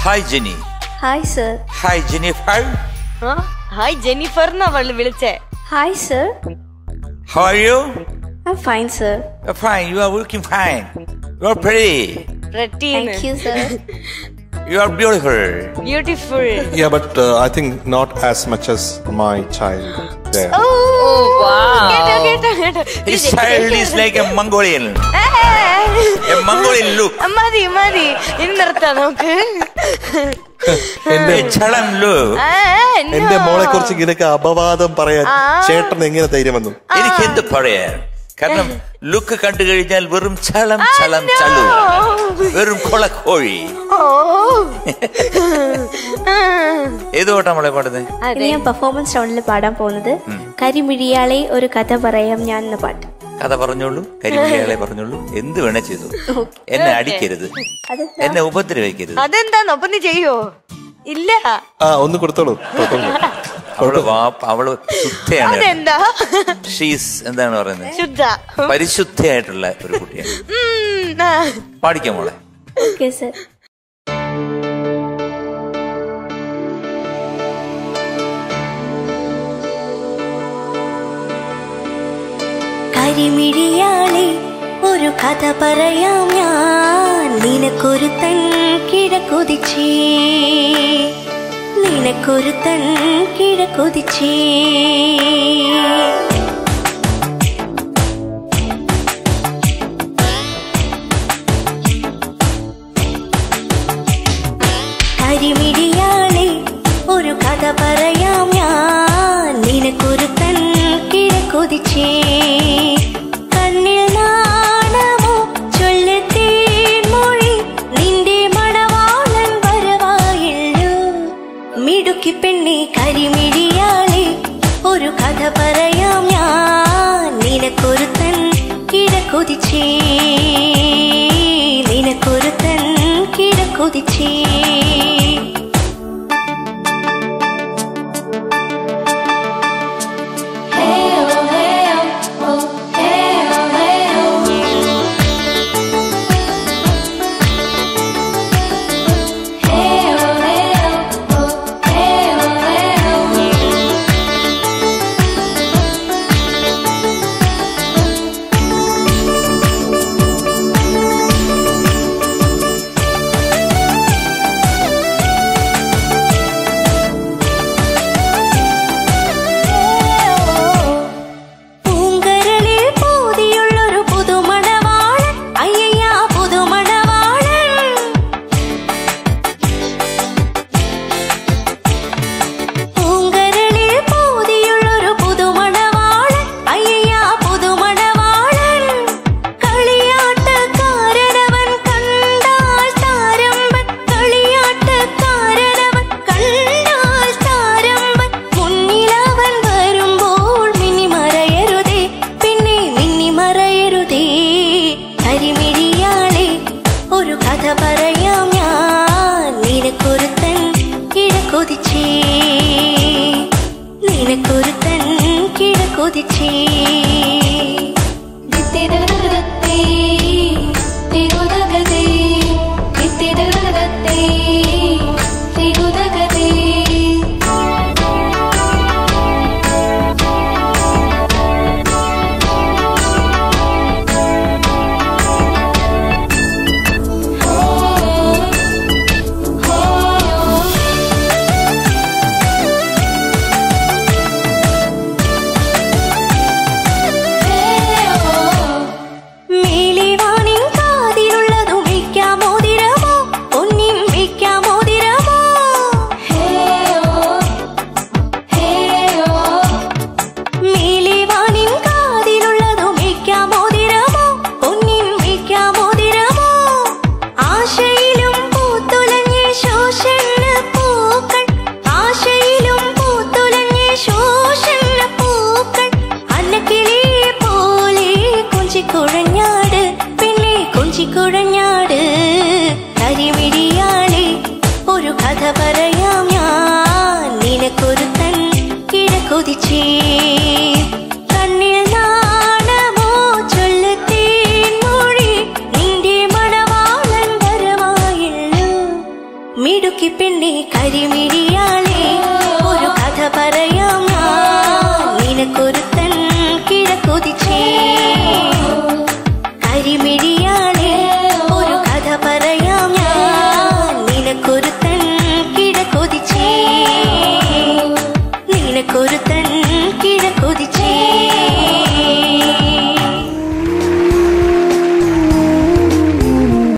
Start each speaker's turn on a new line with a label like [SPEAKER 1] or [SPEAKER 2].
[SPEAKER 1] Hi Jenny
[SPEAKER 2] hi sir
[SPEAKER 1] hi Jennifer
[SPEAKER 3] ah, hi Jennifer എന്നാ വിളിച്ചേ
[SPEAKER 2] hi sir
[SPEAKER 1] how are you
[SPEAKER 2] I fine sir
[SPEAKER 1] fine you are looking fine you are pretty
[SPEAKER 2] thank you sir
[SPEAKER 1] you are beautiful
[SPEAKER 3] beautiful
[SPEAKER 4] Yeah, but uh, I think not as much as my child there.
[SPEAKER 3] കേട്ടോ കേട്ടോ കേട്ടോ
[SPEAKER 1] His child is like a Mongolian. A Mongolian look.
[SPEAKER 3] ആ, മതി മതി ഇനി നിർത്താം നമുക്ക്
[SPEAKER 4] എന്റെ
[SPEAKER 1] A chalam look.
[SPEAKER 3] ആ, no.
[SPEAKER 4] എന്റെ മോളെ കുറിച്ച് ഇങ്ങനെയൊക്കെ അപവാദം പറയാൻ
[SPEAKER 3] ആ.
[SPEAKER 4] ചേട്ടൻ എങ്ങനെ ധൈര്യം വന്നു
[SPEAKER 1] എനിക്ക് എന്ത് പറയാൻ കാരണം ലുക്ക് കണ്ടു കഴിഞ്ഞാൽ വെറും ചളം ചളം ചലു വെറും കൊളക്കോഴി
[SPEAKER 3] ഓ
[SPEAKER 1] ഏത് പാട്ടാ നമ്മളെ പാടുന്നത്
[SPEAKER 2] ഇനി ഞാൻ പെർഫോമൻസ് റൗണ്ടിൽ പാടാൻ പോകുന്നത് കരിമിഴിയാളെ ഒരു കഥ പറയാം ഞാൻ എന്ന പാട്ട്
[SPEAKER 1] കഥ പറഞ്ഞോളൂ കരിമിഴിയാളെ പറഞ്ഞോളൂ എന്ത് വേണേ ചെയ്തു എന്നെ അടിക്കരുത്
[SPEAKER 2] അതെന്താ?
[SPEAKER 1] എന്നെ ഉപദ്രവിക്കരുത്
[SPEAKER 3] അതെന്താന്ന് അപ്പൊ നീ ചെയ്യോ ഇല്ല
[SPEAKER 4] ആ ഒന്ന് കൊടുത്തോളൂ കൊടുത്തോളൂ.
[SPEAKER 1] അവള് വാപ്പ അവള് ശുദ്ധയാണ്
[SPEAKER 3] അതെന്താ
[SPEAKER 1] ഷീസ് എന്താണ് പറയുന്നത്
[SPEAKER 3] ശുദ്ധ
[SPEAKER 1] പരിശുദ്ധയായിട്ടുള്ള ഒരു കുട്ടിയാണ്
[SPEAKER 3] ഉം, ആ.
[SPEAKER 1] പാടിക്കാം മോളെ
[SPEAKER 2] ഓക്കെ സർ കരിമിഴിയാളെ ഒരു കഥ പറയാം ഞാൻ നിനക്കൊരു തൻ കിഴക്കൊതിച്ചേ നിനക്കൊരു തൻ കിഴക്കൊതിച്ചേ കരിമിഴിയാളെ ഒരു കഥ പറയാം ഞാൻ നിനക്കൊരു തൻ കിഴക്കൊതിച്ചേ കണ്ണിൽ നാണമോ ചൊല്ലത്തേൻ മൊഴി നിന്റെ മണവാളൻ വരവായില്ലോ മിടുക്കി പെണ്ണെ കരിമിഴിയാളെ ഒരു കഥ പറയാം ഞാൻ നിനക്കൊരു തൻ കിഴക്കൊതിച്ചേ നിനക്കൊരു തൻ കിഴക്കൊതിച്ചേ പൂങ്കരളിൽ പൂതിയുള്ളൊരു പുതുമണവാളൻ അയ്യയ്യാ പുതുമണവാളൻ പൂങ്കരളിൽ പൂതിയുള്ളൊരു പുതുമണവാളൻ അയ്യയ്യാ പുതുമണവാളൻ കളിയാട്ടക്കാരനവൻ കണ്ടാൽ താരമ്പൻ കളിയാട്ടക്കാരനവൻ കണ്ടാൽ താരമ്പൻ മുന്നിലവൻ വരുമ്പോൾ മിന്നി മറയരുതേ പിന്നെ മിന്നി മറയരുതേ കരിമിഴിയാളെ ഒരു കഥ പറയാം ഞാൻ നിനക്കൊരുത്തൻ കിഴക്കൊതിച്ചേ നിനക്കൊരുത്തൻ കിഴക്കൊതിച്ചേ കുട്ടിപ്പെണ്ണി കരിമിഴിയാ